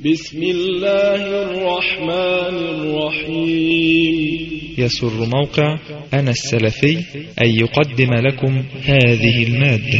بسم الله الرحمن الرحيم يسر موقع أنا السلفي أن يقدم لكم هذه المادة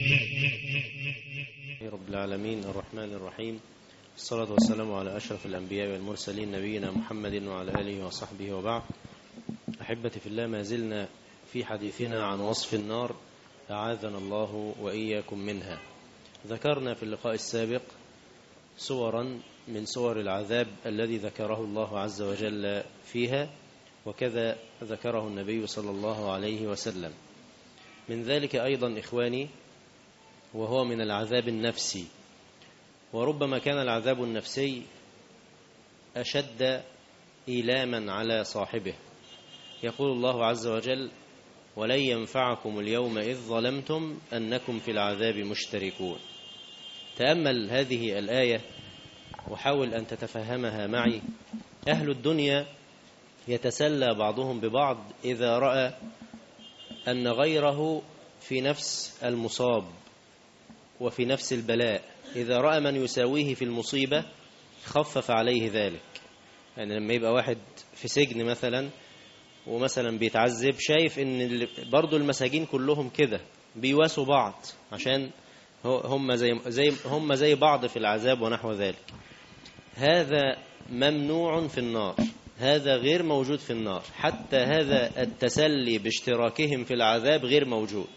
رب العالمين الرحمن الرحيم الصلاة والسلام على أشرف الأنبياء والمرسلين نبينا محمد وعلى آله وصحبه وبعد أحبتي في الله ما زلنا في حديثنا عن وصف النار أعاذنا الله وإياكم منها ذكرنا في اللقاء السابق صورا من صور العذاب الذي ذكره الله عز وجل فيها وكذا ذكره النبي صلى الله عليه وسلم من ذلك أيضا إخواني وهو من العذاب النفسي وربما كان العذاب النفسي أشد إيلاما على صاحبه يقول الله عز وجل ولن ينفعكم اليوم إذ ظلمتم أنكم في العذاب مشتركون تأمل هذه الآية وحاول أن تتفهمها معي أهل الدنيا يتسلى بعضهم ببعض إذا رأى أن غيره في نفس المصاب وفي نفس البلاء إذا رأى من يساويه في المصيبة خفف عليه ذلك يعني لما يبقى واحد في سجن مثلا ومثلا بيتعذب شايف ان برضو المساجين كلهم كده بيواسوا بعض عشان هم زي زي هم زي بعض في العذاب ونحو ذلك هذا ممنوع في النار هذا غير موجود في النار حتى هذا التسلي باشتراكهم في العذاب غير موجود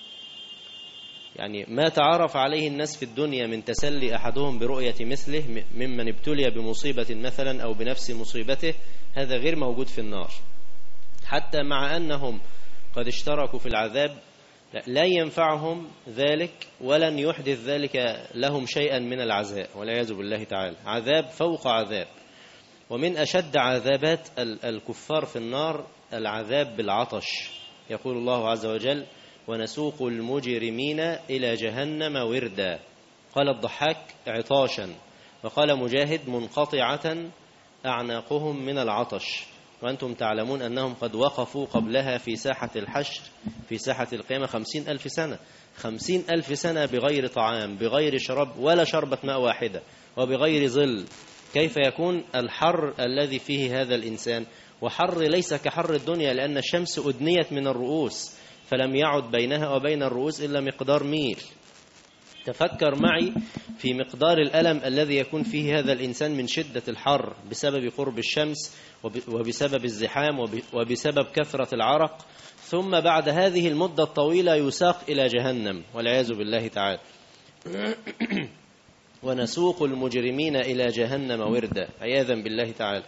يعني ما تعرف عليه الناس في الدنيا من تسلي أحدهم برؤية مثله ممن ابتلي بمصيبة مثلا أو بنفس مصيبته هذا غير موجود في النار حتى مع أنهم قد اشتركوا في العذاب لا ينفعهم ذلك ولن يحدث ذلك لهم شيئا من العذاب والعياذ بالله تعالى عذاب فوق عذاب ومن أشد عذابات الكفار في النار العذاب بالعطش يقول الله عز وجل ونسوق المجرمين إلى جهنم وردا قال الضحاك عطاشا وقال مجاهد منقطعة أعناقهم من العطش وأنتم تعلمون أنهم قد وقفوا قبلها في ساحة الحشر في ساحة القيامة خمسين ألف سنة خمسين ألف سنة بغير طعام بغير شراب ولا شربة ماء واحدة وبغير ظل كيف يكون الحر الذي فيه هذا الإنسان وحر ليس كحر الدنيا لأن الشمس أدنيت من الرؤوس فلم يعد بينها وبين الرؤوس إلا مقدار ميل تفكر معي في مقدار الألم الذي يكون فيه هذا الإنسان من شدة الحر بسبب قرب الشمس وبسبب الزحام وبسبب كثرة العرق ثم بعد هذه المدة الطويلة يساق إلى جهنم والعياذ بالله تعالى ونسوق المجرمين إلى جهنم وردا عياذا بالله تعالى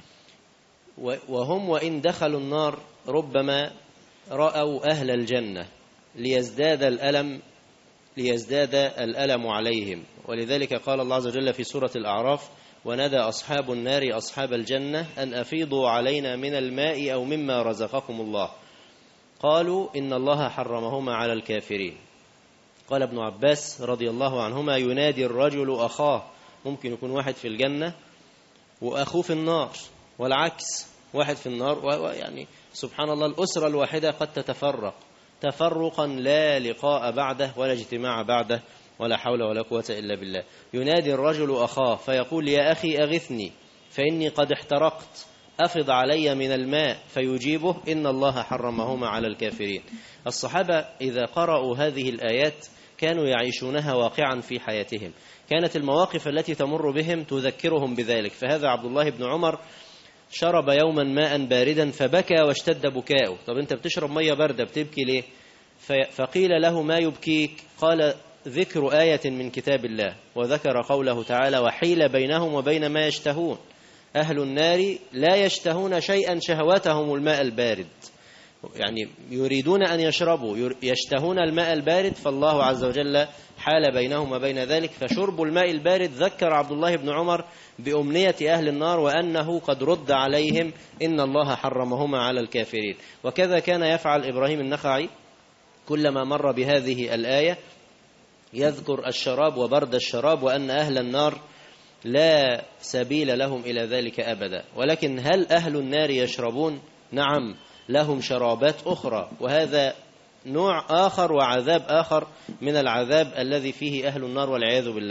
وهم وإن دخلوا النار ربما رأوا أهل الجنة ليزداد الألم ليزداد الألم عليهم ولذلك قال الله عز وجل في سورة الأعراف ونادى أصحاب النار أصحاب الجنة أن أفيضوا علينا من الماء أو مما رزقكم الله قالوا إن الله حرمهما على الكافرين قال ابن عباس رضي الله عنهما ينادي الرجل أخاه ممكن يكون واحد في الجنة وأخوه في النار والعكس واحد في النار ويعني سبحان الله الأسرة الواحدة قد تتفرق تفرقا لا لقاء بعده ولا اجتماع بعده ولا حول ولا قوة إلا بالله ينادي الرجل أخاه فيقول يا أخي أغثني فإني قد احترقت أفض علي من الماء فيجيبه إن الله حرمهما على الكافرين الصحابة إذا قرأوا هذه الآيات كانوا يعيشونها واقعا في حياتهم كانت المواقف التي تمر بهم تذكرهم بذلك فهذا عبد الله بن عمر شرب يوما ماء باردا فبكى واشتد بكاؤه طب انت بتشرب ميه بارده بتبكي ليه فقيل له ما يبكيك قال ذكر آية من كتاب الله وذكر قوله تعالى وحيل بينهم وبين ما يشتهون أهل النار لا يشتهون شيئا شهواتهم الماء البارد يعني يريدون أن يشربوا يشتهون الماء البارد فالله عز وجل حال بينهم وبين ذلك فشرب الماء البارد ذكر عبد الله بن عمر بأمنية أهل النار وأنه قد رد عليهم إن الله حرمهما على الكافرين وكذا كان يفعل إبراهيم النخعي كلما مر بهذه الآية يذكر الشراب وبرد الشراب وأن أهل النار لا سبيل لهم إلى ذلك أبدا ولكن هل أهل النار يشربون؟ نعم لهم شرابات أخرى وهذا نوع آخر وعذاب آخر من العذاب الذي فيه أهل النار والعياذ بالله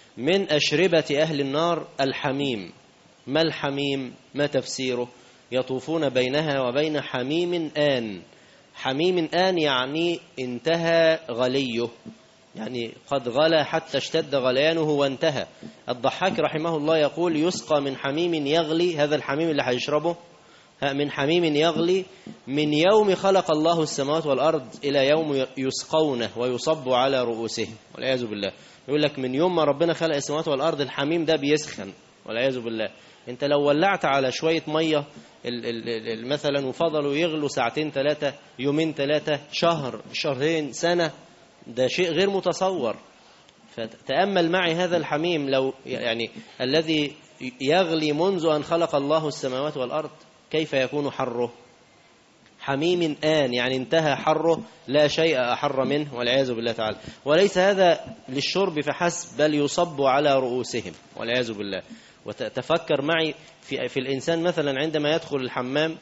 من أشربة أهل النار الحميم ما الحميم ما تفسيره يطوفون بينها وبين حميم آن حميم آن يعني انتهى غليه يعني قد غلى حتى اشتد غليانه وانتهى الضحاك رحمه الله يقول يسقى من حميم يغلي هذا الحميم اللي هيشربه من حميم يغلي من يوم خلق الله السماوات والأرض إلى يوم يسقونه ويصب على رؤوسهم والعياذ بالله يقول لك من يوم ما ربنا خلق السماوات والأرض الحميم ده بيسخن والعياذ بالله انت لو ولعت على شوية مية ال ال ال مثلا وفضلوا يغلوا ساعتين ثلاثة يومين ثلاثة شهر شهرين سنة ده شيء غير متصور فتأمل معي هذا الحميم لو يعني الذي يغلي منذ أن خلق الله السماوات والأرض كيف يكون حره حميم آن يعني انتهى حره لا شيء أحر منه والعياذ بالله تعالى وليس هذا للشرب فحسب بل يصب على رؤوسهم والعياذ بالله وتفكر معي في, في الإنسان مثلا عندما يدخل الحمام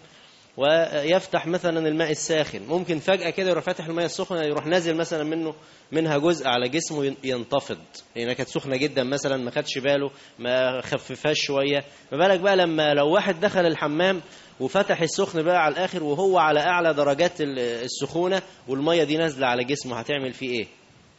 ويفتح مثلا الماء الساخن ممكن فجأة كده يروح فاتح الماء السخنة يروح نازل مثلا منه منها جزء على جسمه ينتفض لأنها كانت سخنة جدا مثلا ما خدش باله ما خففهاش شوية ما بالك بقى لما لو واحد دخل الحمام وفتح السخن بقى على الآخر وهو على أعلى درجات السخونة والمية دي نازلة على جسمه هتعمل فيه إيه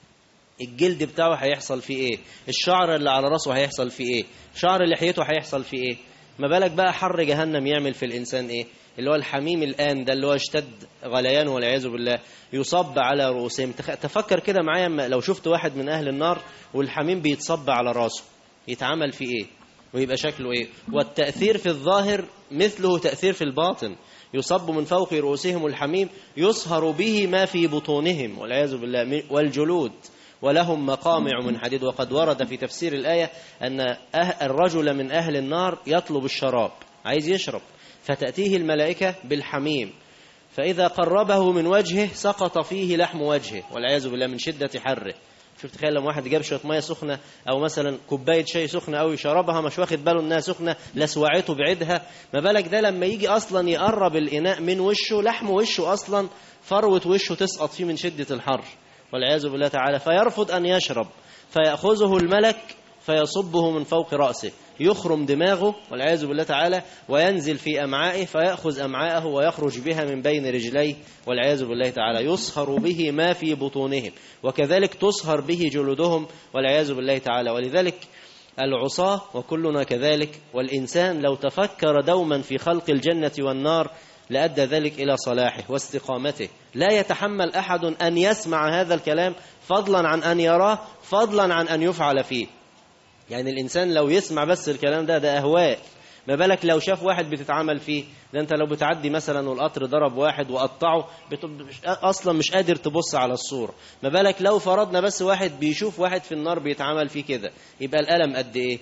الجلد بتاعه هيحصل فيه ايه الشعر اللي على راسه هيحصل فيه ايه شعر لحيته هيحصل فيه ايه ما بالك بقى حر جهنم يعمل في الانسان ايه اللي هو الحميم الان ده اللي هو اشتد غليانه والعياذ بالله يصب على رؤوسهم تفكر كده معايا لو شفت واحد من اهل النار والحميم بيتصب على راسه يتعمل فيه ايه ويبقى شكله ايه والتاثير في الظاهر مثله تاثير في الباطن يصب من فوق رؤوسهم الحميم يصهر به ما في بطونهم والعياذ بالله والجلود ولهم مقامع من حديد وقد ورد في تفسير الآية أن الرجل من أهل النار يطلب الشراب عايز يشرب فتأتيه الملائكة بالحميم فإذا قربه من وجهه سقط فيه لحم وجهه والعياذ بالله من شدة حره شوف تخيل لما واحد جاب شويه ميه سخنه او مثلا كوبايه شاي سخنه قوي شربها مش واخد باله انها سخنه لسوعته بعيدها ما بالك ده لما يجي اصلا يقرب الاناء من وشه لحم وشه اصلا فروه وشه تسقط فيه من شده الحر والعياذ بالله تعالى فيرفض أن يشرب فيأخذه الملك فيصبه من فوق رأسه يخرم دماغه والعياذ بالله تعالى وينزل في أمعائه فيأخذ أمعاءه ويخرج بها من بين رجليه والعياذ بالله تعالى يصهر به ما في بطونهم وكذلك تصهر به جلودهم والعياذ بالله تعالى ولذلك العصاة وكلنا كذلك والإنسان لو تفكر دوما في خلق الجنة والنار لأدى ذلك إلى صلاحه واستقامته لا يتحمل أحد أن يسمع هذا الكلام فضلا عن أن يراه فضلا عن أن يفعل فيه يعني الإنسان لو يسمع بس الكلام ده ده أهواء ما بالك لو شاف واحد بتتعمل فيه ده انت لو بتعدي مثلا والقطر ضرب واحد وقطعه اصلا مش قادر تبص على الصورة ما بالك لو فرضنا بس واحد بيشوف واحد في النار بيتعمل فيه كده يبقى الألم قد ايه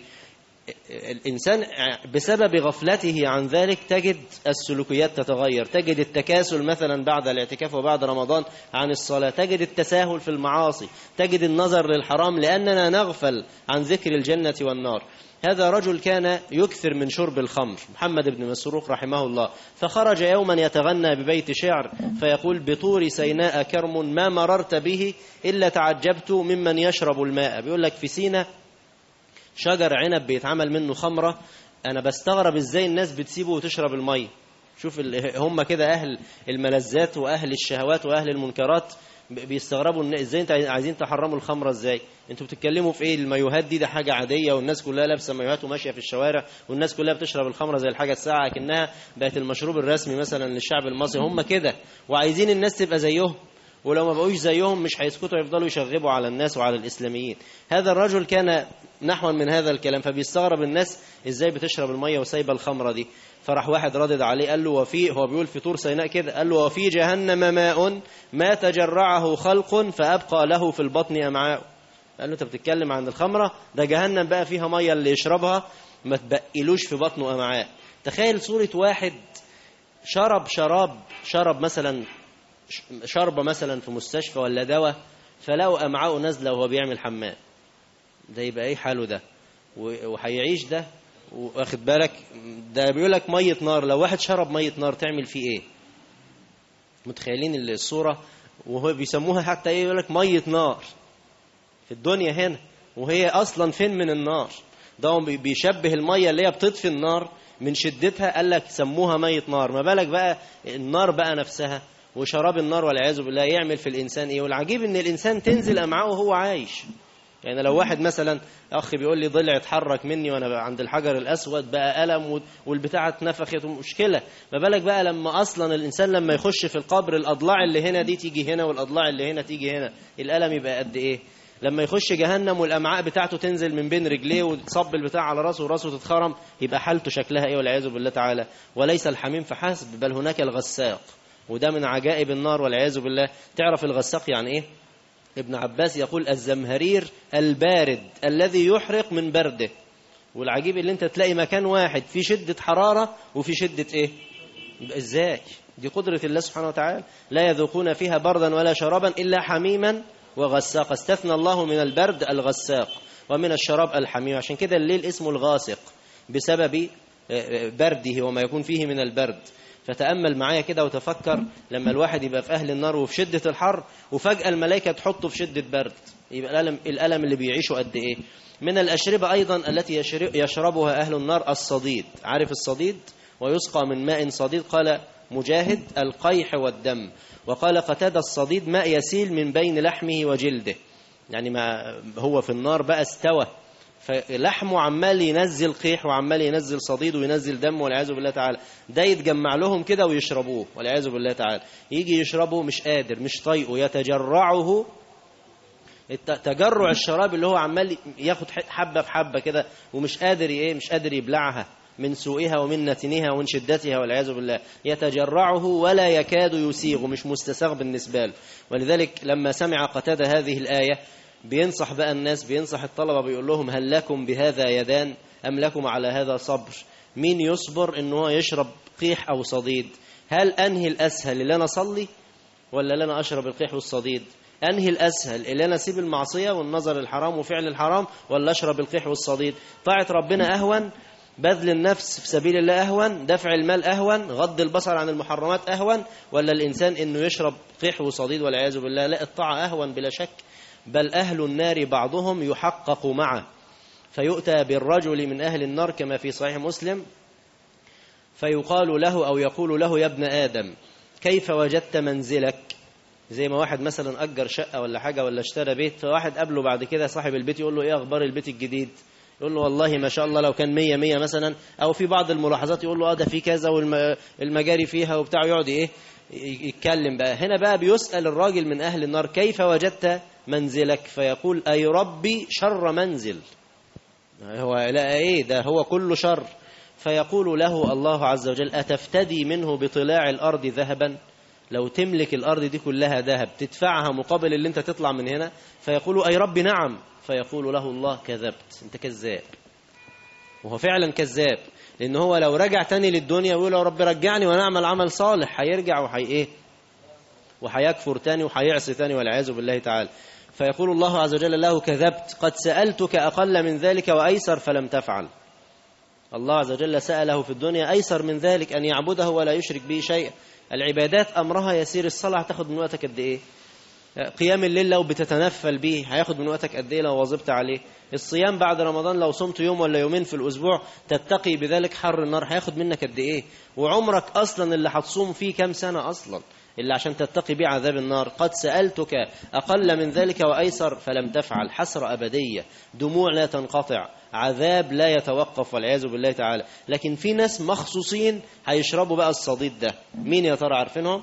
الإنسان بسبب غفلته عن ذلك تجد السلوكيات تتغير تجد التكاسل مثلا بعد الاعتكاف وبعد رمضان عن الصلاة تجد التساهل في المعاصي تجد النظر للحرام لأننا نغفل عن ذكر الجنة والنار هذا رجل كان يكثر من شرب الخمر محمد بن مسروق رحمه الله فخرج يوما يتغنى ببيت شعر فيقول بطور سيناء كرم ما مررت به إلا تعجبت ممن يشرب الماء بيقول لك في سينا شجر عنب بيتعمل منه خمرة أنا بستغرب إزاي الناس بتسيبه وتشرب المية شوف هم كده أهل الملذات وأهل الشهوات وأهل المنكرات بيستغربوا ان ازاي انت عايزين تحرموا الخمره ازاي انتوا بتتكلموا في ايه المايوهات دي ده حاجه عاديه والناس كلها لابسه مايوهات وماشيه في الشوارع والناس كلها بتشرب الخمره زي الحاجه الساعه لكنها بقت المشروب الرسمي مثلا للشعب المصري هم كده وعايزين الناس تبقى زيهم ولو ما بقوش زيهم مش هيسكتوا يفضلوا يشغبوا على الناس وعلى الإسلاميين هذا الرجل كان نحوا من هذا الكلام فبيستغرب الناس ازاي بتشرب المية وسايبه الخمرة دي فراح واحد ردد عليه قال له وفي هو بيقول في طور سيناء كده قال له وفي جهنم ماء ما تجرعه خلق فأبقى له في البطن أمعاء قال له انت بتتكلم عن الخمرة ده جهنم بقى فيها مية اللي يشربها ما تبقلوش في بطنه أمعاء تخيل صورة واحد شرب شراب شرب مثلا شربة مثلا في مستشفى ولا دواء فلقوا أمعاءه نازلة وهو بيعمل حمام ده يبقى ايه حاله ده وهيعيش ده واخد بالك ده بيقول لك ميه نار لو واحد شرب ميه نار تعمل فيه ايه متخيلين الصوره وهو بيسموها حتى ايه يقول لك ميه نار في الدنيا هنا وهي أصلا فين من النار ده هو بي- بيشبه المية اللي هي بتطفي النار من شدتها قال لك سموها مية نار ما بالك بقى النار بقى نفسها وشراب النار والعياذ بالله يعمل في الإنسان إيه والعجيب إن الإنسان تنزل أمعاءه وهو عايش يعني لو واحد مثلا اخ بيقول لي ضلع اتحرك مني وانا بقى عند الحجر الاسود بقى الم و- والبتاعه اتنفخت مشكله ما بالك بقى لما اصلا الانسان لما يخش في القبر الاضلاع اللي هنا دي تيجي هنا والاضلاع اللي هنا تيجي هنا الالم يبقى قد ايه لما يخش جهنم والامعاء بتاعته تنزل من بين رجليه وتصب البتاع على راسه وراسه تتخرم يبقى حالته شكلها ايه والعياذ بالله تعالى وليس الحميم فحسب بل هناك الغساق وده من عجائب النار والعياذ بالله تعرف الغساق يعني ايه ابن عباس يقول الزمهرير البارد الذي يحرق من برده والعجيب اللي انت تلاقي مكان واحد فيه شدة حرارة وفي شدة ايه ازاي دي قدرة الله سبحانه وتعالى لا يذوقون فيها بردا ولا شرابا إلا حميما وغساق استثنى الله من البرد الغساق ومن الشراب الحميم عشان كده الليل اسمه الغاسق بسبب برده وما يكون فيه من البرد فتأمل معايا كده وتفكر لما الواحد يبقى في أهل النار وفي شدة الحر وفجأة الملائكة تحطه في شدة برد يبقى الألم, الألم اللي بيعيشه قد إيه من الأشربة أيضا التي يشر- يشربها أهل النار الصديد عارف الصديد ويسقى من ماء صديد قال مجاهد القيح والدم وقال قتادة الصديد ماء يسيل من بين لحمه وجلده يعني ما هو في النار بقى استوى فلحمه عمال ينزل قيح وعمال ينزل صديد وينزل دم والعياذ بالله تعالى ده يتجمع لهم كده ويشربوه والعياذ بالله تعالى يجي يشربه مش قادر مش طايقه يتجرعه الت- تجرع الشراب اللي هو عمال ياخد ح- حبه في حبه كده ومش قادر ايه مش قادر يبلعها من سوءها ومن نتنها ومن شدتها والعياذ بالله يتجرعه ولا يكاد يسيغ مش مستساغ بالنسبه له ولذلك لما سمع قتادة هذه الآية بينصح بقى الناس بينصح الطلبة بيقول لهم هل لكم بهذا يدان أم لكم على هذا صبر مين يصبر ان هو يشرب قيح أو صديد هل أنهي الأسهل اللي أنا أصلي ولا اللي أنا أشرب القيح والصديد أنهي الأسهل اللي أنا أسيب المعصية والنظر الحرام وفعل الحرام ولا أشرب القيح والصديد طاعة ربنا أهون بذل النفس في سبيل الله أهون دفع المال أهون غض البصر عن المحرمات أهون ولا الإنسان أنه يشرب قيح وصديد والعياذ بالله لا الطاعة أهون بلا شك بل أهل النار بعضهم يحقق معه فيؤتى بالرجل من أهل النار كما في صحيح مسلم فيقال له أو يقول له يا ابن آدم كيف وجدت منزلك زي ما واحد مثلا أجر شقة ولا حاجة ولا اشترى بيت فواحد قابله بعد كده صاحب البيت يقول له إيه أخبار البيت الجديد يقول له والله ما شاء الله لو كان مية مية مثلا أو في بعض الملاحظات يقول له آه ده في كذا والمجاري فيها وبتاع يقعد إيه يتكلم بقى هنا بقى بيسأل الراجل من أهل النار كيف وجدت منزلك فيقول أي ربي شر منزل هو لا ايه ده هو كله شر فيقول له الله عز وجل أتفتدي منه بطلاع الأرض ذهبا لو تملك الأرض دي كلها ذهب تدفعها مقابل اللي انت تطلع من هنا فيقول أي رب نعم فيقول له الله كذبت انت كذاب وهو فعلا كذاب لأن هو لو رجع تاني للدنيا ويقول يا رب رجعني ونعمل عمل صالح هيرجع وحي ايه وهيكفر تاني وهيعصي تاني والعياذ بالله تعالى فيقول الله عز وجل له كذبت قد سألتك أقل من ذلك وأيسر فلم تفعل الله عز وجل سأله في الدنيا أيسر من ذلك أن يعبده ولا يشرك به شيئا العبادات أمرها يسير الصلاة هتاخد من وقتك قد إيه قيام الليل لو بتتنفل به هياخد من وقتك قد إيه لو واظبت عليه الصيام بعد رمضان لو صمت يوم ولا يومين في الأسبوع تتقي بذلك حر النار هياخد منك قد إيه وعمرك أصلا اللي هتصوم فيه كام سنة أصلا إلا عشان تتقي به عذاب النار قد سألتك أقل من ذلك وأيسر فلم تفعل حسرة أبدية دموع لا تنقطع عذاب لا يتوقف والعياذ بالله تعالى لكن في ناس مخصوصين هيشربوا بقى الصديد ده مين يا ترى عارفينهم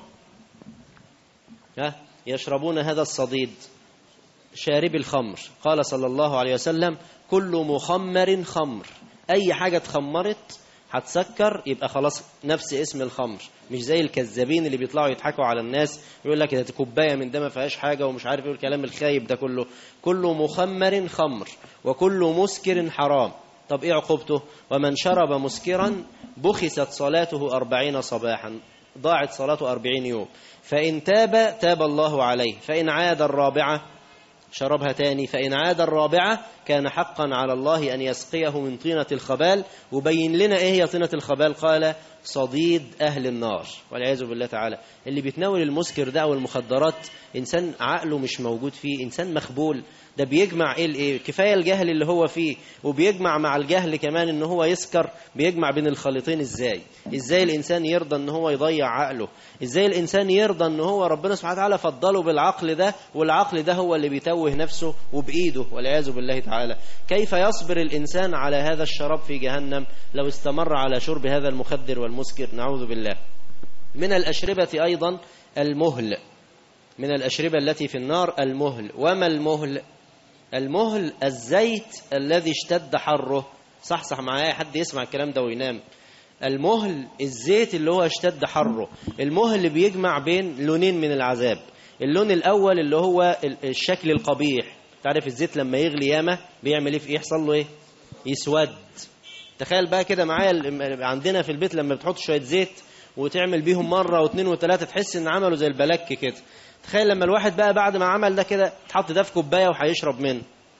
ها يشربون هذا الصديد شارب الخمر قال صلى الله عليه وسلم كل مخمر خمر أي حاجة اتخمرت هتسكر يبقى خلاص نفس اسم الخمر مش زي الكذابين اللي بيطلعوا يضحكوا على الناس يقول لك ده كوبايه من ده ما فيهاش حاجه ومش عارف ايه الكلام الخايب ده كله كله مخمر خمر وكل مسكر حرام طب ايه عقوبته ومن شرب مسكرا بخست صلاته أربعين صباحا ضاعت صلاته أربعين يوم فإن تاب تاب الله عليه فإن عاد الرابعة شربها تاني فإن عاد الرابعة كان حقا على الله أن يسقيه من طينة الخبال وبين لنا إيه هي طينة الخبال قال صديد أهل النار والعياذ بالله تعالى اللي بيتناول المسكر ده أو المخدرات إنسان عقله مش موجود فيه إنسان مخبول ده بيجمع ايه الايه كفايه الجهل اللي هو فيه وبيجمع مع الجهل كمان ان هو يسكر بيجمع بين الخليطين ازاي ازاي الانسان يرضى ان هو يضيع عقله ازاي الانسان يرضى ان هو ربنا سبحانه وتعالى فضله بالعقل ده والعقل ده هو اللي بيتوه نفسه وبايده والعياذ بالله تعالى كيف يصبر الانسان على هذا الشراب في جهنم لو استمر على شرب هذا المخدر والمسكر نعوذ بالله من الاشربه ايضا المهل من الاشربه التي في النار المهل وما المهل المهل الزيت الذي اشتد حره صح صح معايا حد يسمع الكلام ده وينام المهل الزيت اللي هو اشتد حره المهل اللي بيجمع بين لونين من العذاب اللون الاول اللي هو الشكل القبيح تعرف الزيت لما يغلي ياما بيعمل ايه في ايه يحصل له ايه يسود تخيل بقى كده معايا عندنا في البيت لما بتحط شويه زيت وتعمل بيهم مره واثنين وثلاثه تحس ان عملوا زي البلك كده تخيل لما الواحد بقى بعد ما عمل ده كده تحط ده في كوبايه وهيشرب منه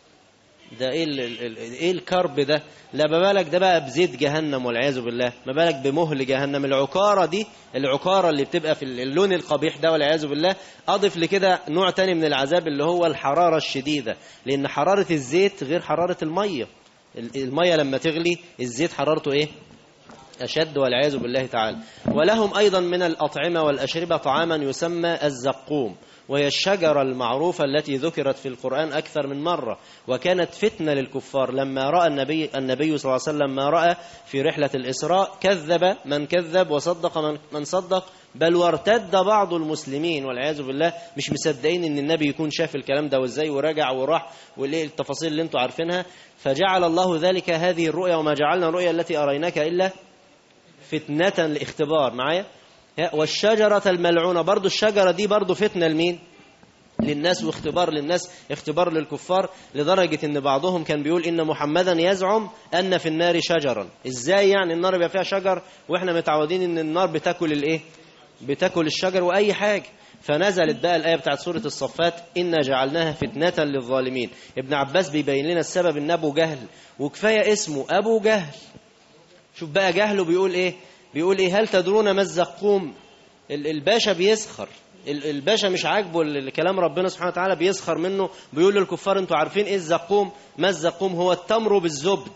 ده ايه ال ال ايه الكرب ده لا بالك ده بقى بزيت جهنم والعياذ بالله ما بالك بمهل جهنم العكاره دي العكاره اللي بتبقى في اللون القبيح ده والعياذ بالله اضف لكده نوع تاني من العذاب اللي هو الحراره الشديده لان حراره الزيت غير حراره الميه الميه لما تغلي الزيت حرارته ايه أشد والعياذ بالله تعالى ولهم أيضا من الأطعمة والأشربة طعاما يسمى الزقوم وهي الشجرة المعروفة التي ذكرت في القرآن أكثر من مرة وكانت فتنة للكفار لما رأى النبي, النبي صلى الله عليه وسلم ما رأى في رحلة الإسراء كذب من كذب وصدق من, من صدق بل وارتد بعض المسلمين والعياذ بالله مش مصدقين ان النبي يكون شاف الكلام ده وازاي ورجع وراح والايه التفاصيل اللي انتم عارفينها فجعل الله ذلك هذه الرؤيا وما جعلنا الرؤيا التي أريناك إلا فتنة لاختبار معايا والشجرة الملعونة برضو الشجرة دي برضو فتنة لمين للناس واختبار للناس اختبار للكفار لدرجة ان بعضهم كان بيقول ان محمدا يزعم ان في النار شجرا ازاي يعني النار بيبقى فيها شجر واحنا متعودين ان النار بتاكل الايه بتاكل الشجر واي حاجة فنزلت بقى الآية بتاعت سورة الصفات إنا جعلناها فتنة للظالمين ابن عباس بيبين لنا السبب إن أبو جهل وكفاية اسمه أبو جهل شوف بقى جهله بيقول ايه بيقول ايه هل تدرون ما الزقوم الباشا بيسخر الباشا مش عاجبه الكلام ربنا سبحانه وتعالى بيسخر منه بيقول للكفار انتوا عارفين ايه الزقوم ما الزقوم هو التمر بالزبد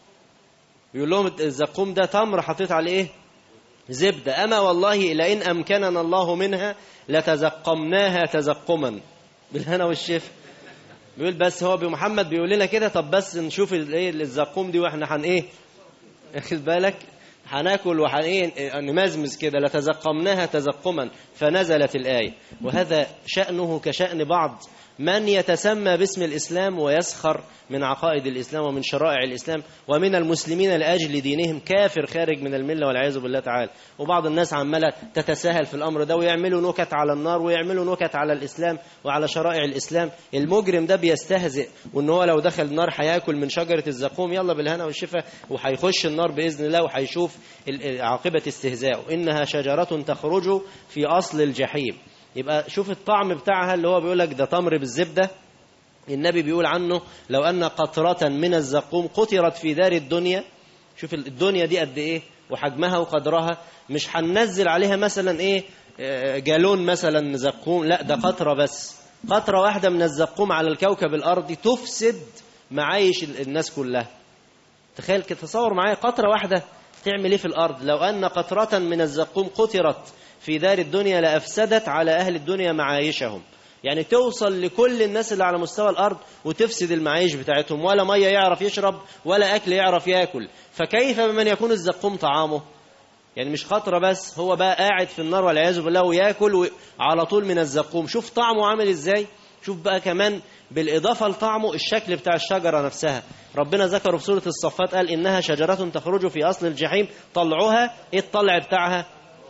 بيقول لهم الزقوم ده تمر حطيت عليه ايه زبدة أما والله لئن أمكننا الله منها لتزقمناها تزقما بالهنا والشفا بيقول بس هو بمحمد بيقول لنا كده طب بس نشوف الايه الزقوم دي واحنا هن ايه اخد بالك هناكل وحن ايه نمزمز كده لتزقمناها تزقما فنزلت الآية وهذا شأنه كشأن بعض من يتسمى باسم الإسلام ويسخر من عقائد الإسلام ومن شرائع الإسلام ومن المسلمين لأجل دينهم كافر خارج من الملة والعياذ بالله تعالى وبعض الناس عمالة تتساهل في الأمر ده ويعملوا نكت على النار ويعملوا نكت على الإسلام وعلى شرائع الإسلام المجرم ده بيستهزئ وإن هو لو دخل النار هياكل من شجرة الزقوم يلا بالهنا والشفا وهيخش النار بإذن الله وهيشوف عاقبة استهزائه إنها شجرة تخرج في أصل الجحيم يبقى شوف الطعم بتاعها اللي هو بيقول لك ده تمر بالزبدة النبي بيقول عنه لو أن قطرة من الزقوم قطرت في دار الدنيا شوف الدنيا دي قد إيه وحجمها وقدرها مش هننزل عليها مثلا إيه جالون مثلا زقوم لا ده قطرة بس قطرة واحدة من الزقوم على الكوكب الأرضي تفسد معايش الناس كلها تخيل كده تصور معايا قطرة واحدة تعمل ايه في الأرض لو أن قطرة من الزقوم قطرت في دار الدنيا لأفسدت على أهل الدنيا معايشهم يعني توصل لكل الناس اللي على مستوى الأرض وتفسد المعايش بتاعتهم ولا مية يعرف يشرب ولا أكل يعرف يأكل فكيف بمن يكون الزقوم طعامه يعني مش خطرة بس هو بقى قاعد في النار والعياذ بالله وياكل على طول من الزقوم شوف طعمه عامل ازاي شوف بقى كمان بالإضافة لطعمه الشكل بتاع الشجرة نفسها ربنا ذكره في سورة الصفات قال إنها شجرة تخرج في أصل الجحيم طلعها إيه الطلع بتاعها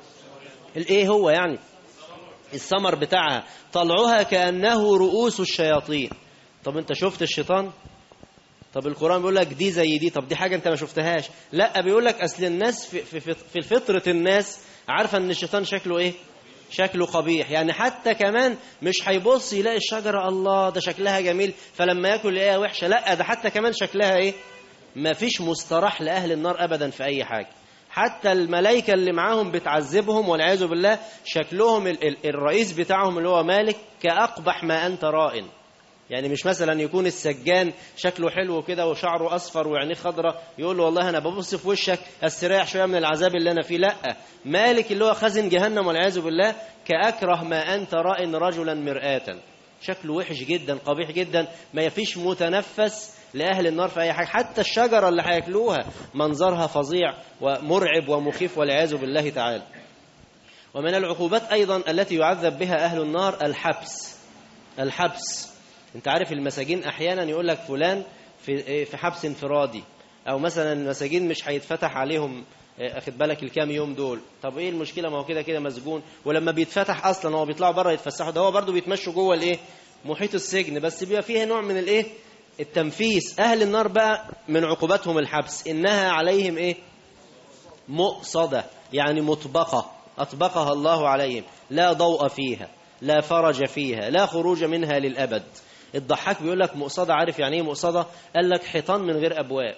الإيه هو يعني الثمر بتاعها طلعها كأنه رؤوس الشياطين طب انت شفت الشيطان طب القرآن بيقول لك دي زي دي طب دي حاجة انت ما شفتهاش لا بيقول لك أصل الناس في, في, في, في فطرة الناس عارفة ان الشيطان شكله ايه شكله قبيح يعني حتى كمان مش هيبص يلاقي الشجرة الله ده شكلها جميل فلما ياكل يلاقيها وحشة لا ده حتى كمان شكلها ايه ما فيش مستراح لأهل النار أبدا في أي حاجة حتى الملائكة اللي معاهم بتعذبهم والعياذ بالله شكلهم ال- ال- الرئيس بتاعهم اللي هو مالك كأقبح ما أنت رائن يعني مش مثلا يكون السجان شكله حلو كده وشعره اصفر وعينيه خضراء يقول له والله انا ببص في وشك استريح شويه من العذاب اللي انا فيه لا مالك اللي هو خازن جهنم والعياذ بالله كاكره ما انت رائن رجلا مرآة شكله وحش جدا قبيح جدا ما يفيش متنفس لاهل النار في اي حاجه حتى الشجره اللي هياكلوها منظرها فظيع ومرعب ومخيف والعياذ بالله تعالى ومن العقوبات ايضا التي يعذب بها اهل النار الحبس الحبس انت عارف المساجين احيانا يقول لك فلان في في حبس انفرادي او مثلا المساجين مش هيتفتح عليهم اه، اخد بالك الكام يوم دول طب ايه المشكله ما هو كده كده مسجون ولما بيتفتح اصلا هو بيطلعوا بره يتفسحوا ده هو برضه بيتمشوا جوه الايه محيط السجن بس بيبقى فيها نوع من الايه التنفيس اهل النار بقى من عقوباتهم الحبس انها عليهم ايه مؤصده يعني مطبقه اطبقها الله عليهم لا ضوء فيها لا فرج فيها لا خروج منها للابد الضحاك بيقول لك مؤصده عارف يعني ايه مؤصده قال لك حيطان من غير ابواب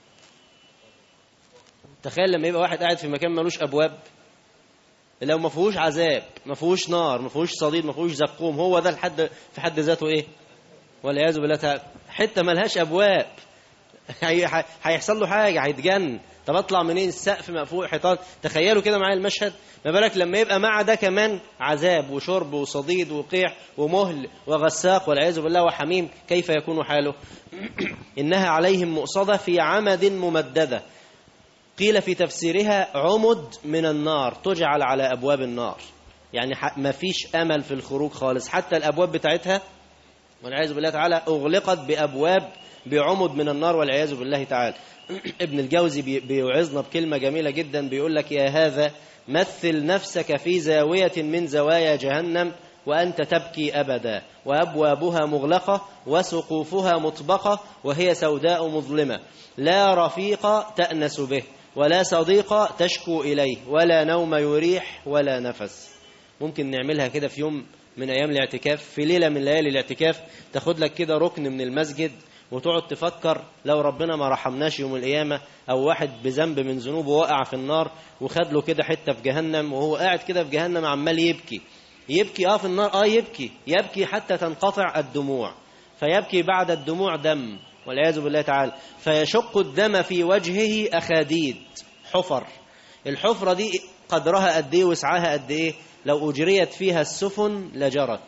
تخيل لما يبقى واحد قاعد في مكان ملوش ابواب لو ما فيهوش عذاب ما فيهوش نار ما فيهوش صديد ما فيهوش زقوم هو ده الحد في حد ذاته ايه والعياذ بالله تعالى حته ملهاش ابواب هي- هي- هيحصل له حاجه هيتجن طب اطلع منين السقف مقفول حيطان تخيلوا كده معايا المشهد ما بالك لما يبقى مع ده كمان عذاب وشرب وصديد وقيح ومهل وغساق والعياذ بالله وحميم كيف يكون حاله انها عليهم مؤصده في عمد ممدده قيل في تفسيرها عمد من النار تجعل على ابواب النار يعني ح- ما فيش امل في الخروج خالص حتى الابواب بتاعتها والعياذ بالله تعالى أغلقت بأبواب بعمد من النار والعياذ بالله تعالى ابن الجوزي بي- بيوعظنا بكلمة جميلة جدا بيقول لك يا هذا مثل نفسك في زاوية من زوايا جهنم وأنت تبكي أبدا وأبوابها مغلقة وسقوفها مطبقة وهي سوداء مظلمة لا رفيق تأنس به ولا صديق تشكو إليه ولا نوم يريح ولا نفس ممكن نعملها كده في يوم من ايام الاعتكاف في ليله من ليالي الاعتكاف تاخد لك كده ركن من المسجد وتقعد تفكر لو ربنا ما رحمناش يوم القيامه او واحد بذنب من ذنوبه وقع في النار وخد له كده حته في جهنم وهو قاعد كده في جهنم عمال يبكي يبكي اه في النار اه يبكي يبكي حتى تنقطع الدموع فيبكي بعد الدموع دم والعياذ بالله تعالى فيشق الدم في وجهه اخاديد حفر الحفرة دي قدرها قد ايه وسعها قد ايه لو أجريت فيها السفن لجرت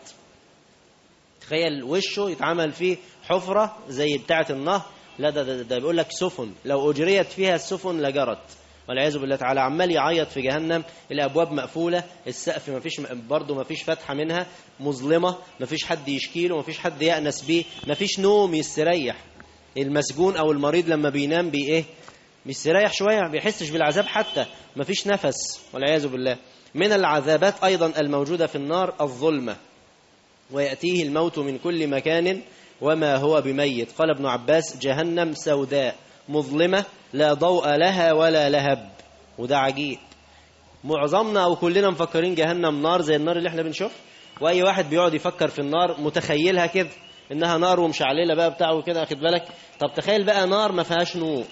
تخيل وشه يتعمل فيه حفرة زي بتاعة النهر لا ده, ده, ده بيقول لك سفن لو أجريت فيها السفن لجرت والعياذ بالله تعالى عمال يعيط في جهنم الابواب مقفوله السقف ما فيش برضه ما فيش فتحه منها مظلمه ما فيش حد يشكي له ما فيش حد يأنس بيه ما فيش نوم يستريح المسجون او المريض لما بينام بي ايه بيستريح شويه ما بيحسش بالعذاب حتى ما فيش نفس والعياذ بالله من العذابات ايضا الموجوده في النار الظلمه ويأتيه الموت من كل مكان وما هو بميت قال ابن عباس جهنم سوداء مظلمة لا ضوء لها ولا لهب وده عجيب معظمنا أو كلنا مفكرين جهنم نار زي النار اللي احنا بنشوف وأي واحد بيقعد يفكر في النار متخيلها كده إنها نار ومشعللة بقى بتاعه كده أخد بالك طب تخيل بقى نار ما فيهاش نور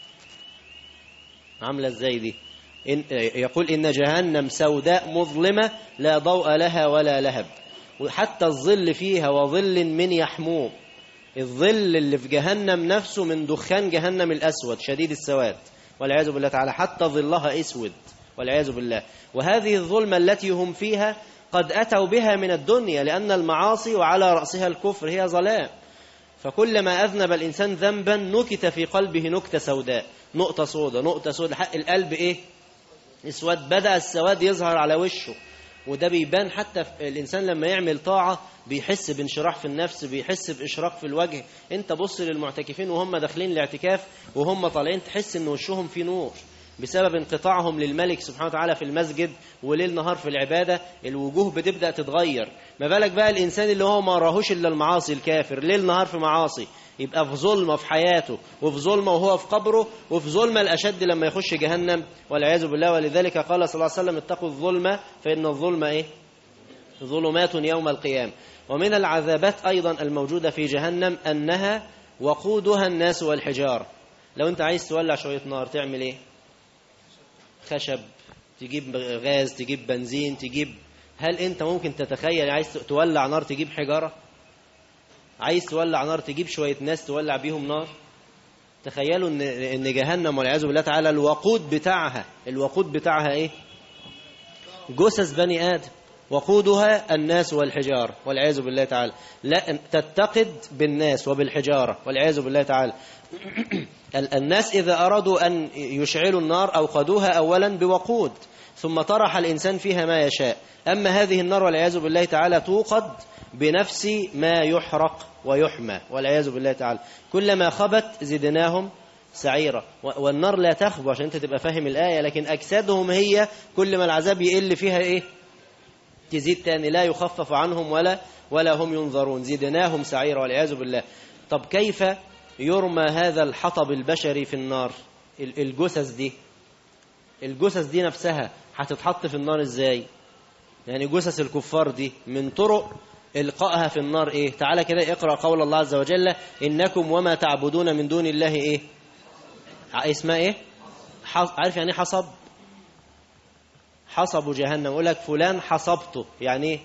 عاملة ازاي دي إن يقول إن جهنم سوداء مظلمة لا ضوء لها ولا لهب وحتى الظل فيها وظل من يحموم الظل اللي في جهنم نفسه من دخان جهنم الأسود شديد السواد والعياذ بالله تعالى حتى ظلها أسود والعياذ بالله وهذه الظلمة التي هم فيها قد أتوا بها من الدنيا لأن المعاصي وعلى رأسها الكفر هي ظلام فكلما أذنب الإنسان ذنبا نكت في قلبه نكتة سوداء نقطة سوداء نقطة سوداء حق القلب إيه اسود بدأ السواد يظهر على وشه وده بيبان حتى في الإنسان لما يعمل طاعة بيحس بانشراح في النفس بيحس بإشراق في الوجه انت بص للمعتكفين وهم داخلين الاعتكاف وهم طالعين تحس ان وشهم فيه نور بسبب انقطاعهم للملك سبحانه وتعالى في المسجد وليل نهار في العبادة الوجوه بتبدأ تتغير ما بالك بقى الإنسان اللي هو ما راهوش إلا المعاصي الكافر ليل نهار في معاصي يبقى في ظلمة في حياته وفي ظلمة وهو في قبره وفي ظلمة الأشد لما يخش جهنم والعياذ بالله ولذلك قال صلى الله عليه وسلم اتقوا الظلمة فإن الظلمة إيه ظلمات يوم القيامة ومن العذابات أيضا الموجودة في جهنم أنها وقودها الناس والحجارة لو أنت عايز تولع شوية نار تعمل إيه خشب تجيب غاز تجيب بنزين تجيب هل انت ممكن تتخيل عايز تولع نار تجيب حجارة عايز تولع نار تجيب شوية ناس تولع بيهم نار تخيلوا ان ان جهنم والعياذ بالله تعالى الوقود بتاعها الوقود بتاعها ايه جثث بني ادم وقودها الناس والحجاره والعياذ بالله تعالى لا تتقد بالناس وبالحجاره والعياذ بالله تعالى الناس اذا ارادوا ان يشعلوا النار اوقدوها اولا بوقود ثم طرح الانسان فيها ما يشاء اما هذه النار والعياذ بالله تعالى توقد بنفس ما يحرق ويحمى والعياذ بالله تعالى كلما خبت زدناهم سعيرة والنار لا تخبو عشان انت تبقى فاهم الآية لكن أجسادهم هي كل ما العذاب يقل فيها إيه تزيد تاني لا يخفف عنهم ولا ولا هم ينظرون زدناهم سعيرة والعياذ بالله طب كيف يرمى هذا الحطب البشري في النار الجثث دي الجثث دي نفسها هتتحط في النار ازاي يعني جثث الكفار دي من طرق إلقائها في النار إيه تعالى كده اقرأ قول الله عز وجل إنكم وما تعبدون من دون الله إيه اسمها إيه عارف يعني حصب حصب جهنم يقول لك فلان حصبته يعني إيه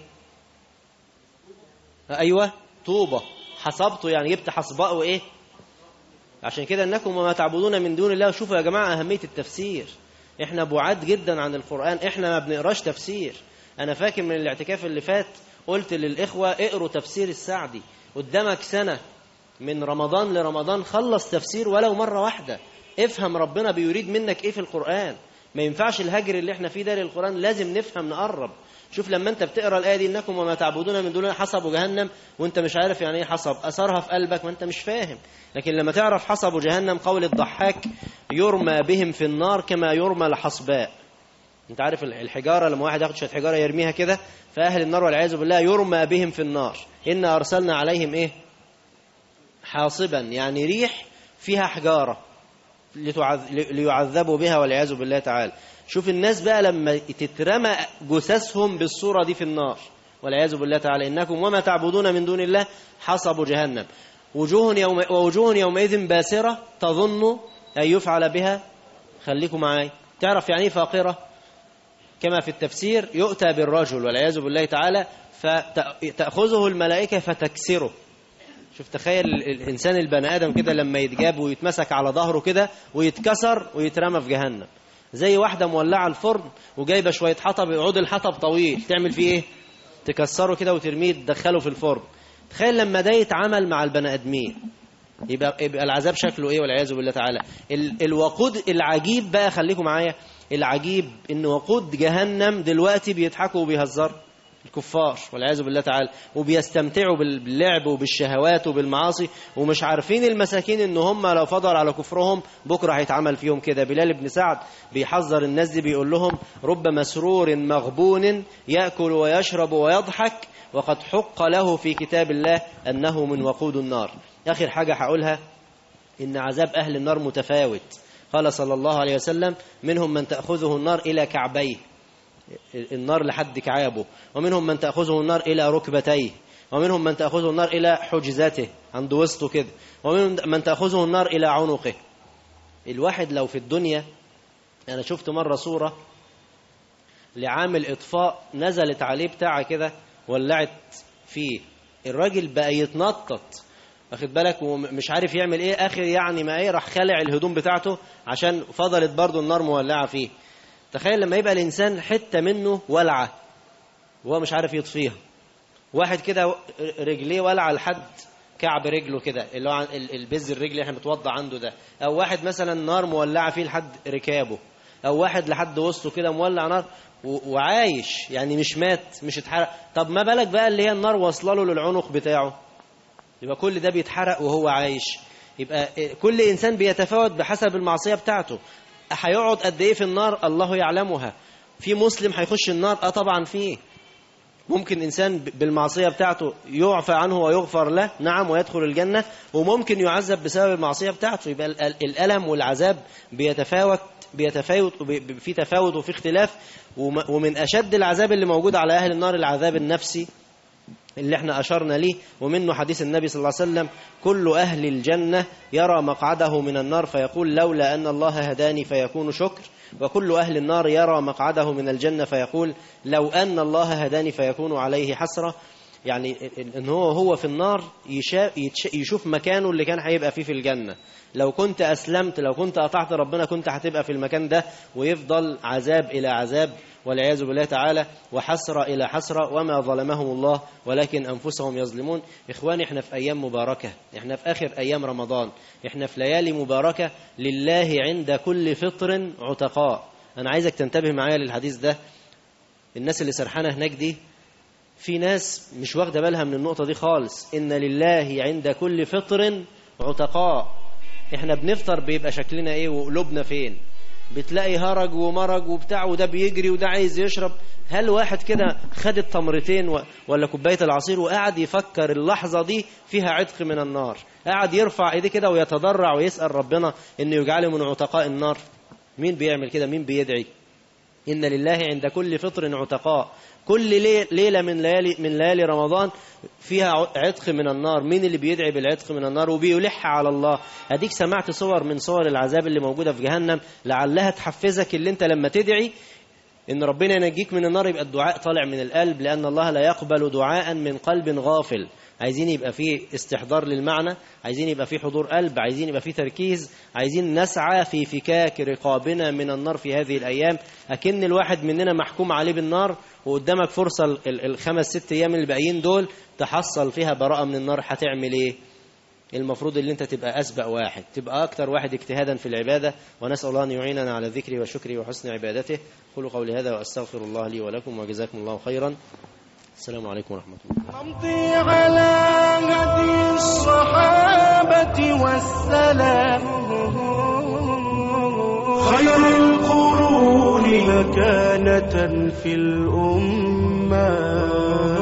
أيوة طوبة حصبته يعني جبت حصباء وإيه عشان كده إنكم وما تعبدون من دون الله شوفوا يا جماعة أهمية التفسير إحنا بعاد جدا عن القرآن إحنا ما بنقراش تفسير أنا فاكر من الاعتكاف اللي فات قلت للإخوة اقروا تفسير السعدي قدامك سنة من رمضان لرمضان خلص تفسير ولو مرة واحدة افهم ربنا بيريد منك ايه في القرآن ما ينفعش الهجر اللي احنا فيه ده للقرآن لازم نفهم نقرب شوف لما انت بتقرا الايه دي انكم وما تعبدون من دون حصب جهنم وانت مش عارف يعني ايه حصب اثرها في قلبك ما انت مش فاهم لكن لما تعرف حصب جهنم قول الضحاك يرمى بهم في النار كما يرمى الحصباء انت عارف الحجاره لما واحد ياخد شويه حجاره يرميها كده فاهل النار والعياذ بالله يرمى بهم في النار ان ارسلنا عليهم ايه حاصبا يعني ريح فيها حجاره ليعذبوا بها والعياذ بالله تعالى شوف الناس بقى لما تترمى جثثهم بالصوره دي في النار والعياذ بالله تعالى انكم وما تعبدون من دون الله حصب جهنم وجوه يوم ووجوه يومئذ باسره تظن ان يفعل بها خليكم معايا تعرف يعني ايه فاقره كما في التفسير يؤتى بالرجل والعياذ بالله تعالى فتأخذه الملائكة فتكسره شوف تخيل الإنسان البني آدم كده لما يتجاب ويتمسك على ظهره كده ويتكسر ويترمى في جهنم زي واحدة مولعة الفرن وجايبة شوية حطب عود الحطب طويل تعمل فيه ايه تكسره كده وترميه تدخله في الفرن تخيل لما ده يتعامل مع البني آدمين يبقى, يبقى العذاب شكله ايه والعياذ بالله تعالى ال الوقود العجيب بقى خليكم معايا العجيب ان وقود جهنم دلوقتي بيضحكوا وبيهزروا الكفار والعياذ بالله تعالى وبيستمتعوا باللعب وبالشهوات وبالمعاصي ومش عارفين المساكين ان هم لو فضلوا على كفرهم بكره هيتعمل فيهم كده بلال بن سعد بيحذر الناس دي بيقول لهم رب مسرور مغبون ياكل ويشرب ويضحك وقد حق له في كتاب الله انه من وقود النار اخر حاجه هقولها ان عذاب اهل النار متفاوت قال صلى الله عليه وسلم منهم من تأخذه النار إلى كعبيه النار لحد كعابه ومنهم من تأخذه النار إلى ركبتيه ومنهم من تأخذه النار إلى حجزته عند وسطه كده ومنهم من تأخذه النار إلى عنقه الواحد لو في الدنيا أنا شفت مرة صورة لعامل إطفاء نزلت عليه بتاعة كده ولعت فيه الراجل بقى يتنطط واخد بالك ومش عارف يعمل ايه اخر يعني ما ايه راح خلع الهدوم بتاعته عشان فضلت برضه النار مولعه فيه تخيل لما يبقى الانسان حته منه ولعه وهو مش عارف يطفيها واحد كده رجليه ولعه لحد كعب رجله كده اللي هو البز الرجل اللي احنا بنتوضى عنده ده او واحد مثلا نار مولعه فيه لحد ركابه او واحد لحد وسطه كده مولع نار وعايش يعني مش مات مش اتحرق طب ما بالك بقى اللي هي النار واصله له للعنق بتاعه يبقى كل ده بيتحرق وهو عايش يبقى كل إنسان بيتفاوت بحسب المعصية بتاعته هيقعد قد إيه في النار الله يعلمها في مسلم هيخش النار اه طبعا فيه ممكن إنسان بالمعصية بتاعته يعفى عنه ويغفر له نعم ويدخل الجنة وممكن يعذب بسبب المعصية بتاعته يبقى الألم والعذاب بيتفاوت بيتفاوت في تفاوت وفي اختلاف ومن أشد العذاب اللي موجود على أهل النار العذاب النفسي اللي احنا أشرنا ليه ومنه حديث النبي صلى الله عليه وسلم كل أهل الجنة يرى مقعده من النار فيقول لولا أن الله هداني فيكون شكر وكل أهل النار يرى مقعده من الجنة فيقول لو أن الله هداني فيكون عليه حسرة يعني ان هو هو في النار يشا- يتش- يشوف مكانه اللي كان هيبقى فيه في الجنة لو كنت أسلمت لو كنت أطعت ربنا كنت هتبقى في المكان ده ويفضل عذاب إلى عذاب والعياذ بالله تعالى وحسرة إلى حسرة وما ظلمهم الله ولكن أنفسهم يظلمون إخواني إحنا في أيام مباركة إحنا في آخر أيام رمضان إحنا في ليالي مباركة لله عند كل فطر عتقاء أنا عايزك تنتبه معايا للحديث ده الناس اللي سرحانة هناك دي في ناس مش واخده بالها من النقطة دي خالص إن لله عند كل فطر عتقاء احنا بنفطر بيبقى شكلنا ايه وقلوبنا فين بتلاقي هرج ومرج وبتاع وده بيجري وده عايز يشرب هل واحد كده خد التمرتين و- ولا كوبايه العصير وقعد يفكر اللحظه دي فيها عتق من النار قعد يرفع ايديه كده ويتضرع ويسال ربنا انه يجعله من عتقاء النار مين بيعمل كده مين بيدعي إن لله عند كل فطر عتقاء كل لي- ليلة من ليالي من ليالي رمضان فيها ع- عتق من النار مين اللي بيدعي بالعتق من النار وبيلح على الله اديك سمعت صور من صور العذاب اللي موجودة في جهنم لعلها تحفزك اللي انت لما تدعي ان ربنا ينجيك من النار يبقى الدعاء طالع من القلب لان الله لا يقبل دعاء من قلب غافل عايزين يبقى فيه استحضار للمعنى عايزين يبقى فيه حضور قلب عايزين يبقى فيه تركيز عايزين نسعى في فكاك رقابنا من النار في هذه الايام اكن الواحد مننا محكوم عليه بالنار وقدامك فرصه ال- ال- الخمس ست ايام اللي باقيين دول تحصل فيها براءه من النار هتعمل ايه المفروض ان انت تبقى اسبق واحد تبقى اكتر واحد اجتهادا في العباده ونسال الله ان يعيننا على الذكر والشكر وحسن عبادته قولوا قولي هذا واستغفر الله لي ولكم وجزاكم الله خيرا السلام عليكم ورحمه الله نمضي على هدي الصحابة والسلام خير القرون مكانة في الأمة